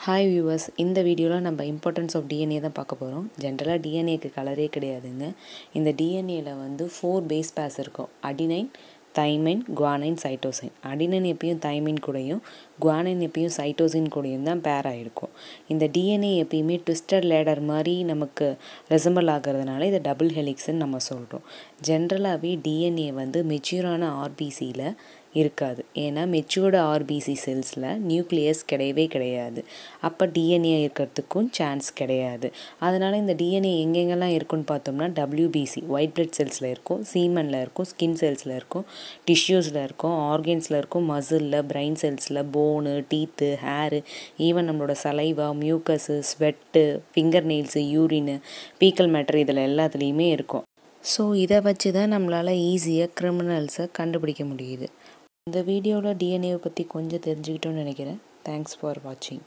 hi viewers இந்த வீடியோவில் நம்ம இம்பார்ட்டன்ஸ் ஆஃப் டிஎன்ஏ தான் பார்க்க போகிறோம் ஜென்ரலாக டிஎன்ஏக்கு கலரே கிடையாதுங்க இந்த டிஎன்ஏல வந்து ஃபோர் பேஸ் பேஸ் இருக்கும் adenine thymine guanine cytosine adenine எப்பயும் தைமைன் கூடயும் குவானைன் எப்பயும் சைட்டோசின் கூடயும் தான் பேர் ஆகிருக்கும் இந்த டிஎன்ஏ எப்பயுமே ட்விஸ்டட் லேடர் மாதிரி நமக்கு ரெசம்பிள் ஆகிறதுனால இதை டபுள் ஹெலிக்ஸ்ன்னு நம்ம சொல்கிறோம் ஜென்ரலாகவே டிஎன்ஏ வந்து மெச்சூரான ஆர்பிசியில் இருக்காது ஏன்னா மெச்சூர்டு ஆர்பிசி செல்ஸில் நியூக்ளியஸ் கிடையவே கிடையாது அப்போ டிஎன்ஏ இருக்கிறதுக்கும் சான்ஸ் கிடையாது அதனால் இந்த டிஎன்ஏ எங்கெங்கெல்லாம் இருக்குன்னு பார்த்தோம்னா டபிள்யூபிசி ஒயிட் பிளட் செல்ஸில் இருக்கும் சீமனில் இருக்கும் ஸ்கின் செல்ஸில் இருக்கும் டிஷ்யூஸில் இருக்கும் ஆர்கன்ஸில் இருக்கும் மசிலில் பிரெயின் செல்ஸில் போனு டீத்து ஹேரு ஈவன் நம்மளோட saliva mucus sweat finger nails urine faecal matter இதில் எல்லாத்துலேயுமே இருக்கும் ஸோ இதை வச்சு தான் நம்மளால் ஈஸியாக கிரிமினல்ஸை கண்டுபிடிக்க முடியுது இந்த வீடியோவில் டிஎன்ஏவை பற்றி கொஞ்சம் தெரிஞ்சுக்கிட்டோன்னு நினைக்கிறேன் தேங்க்ஸ் ஃபார் வாட்சிங்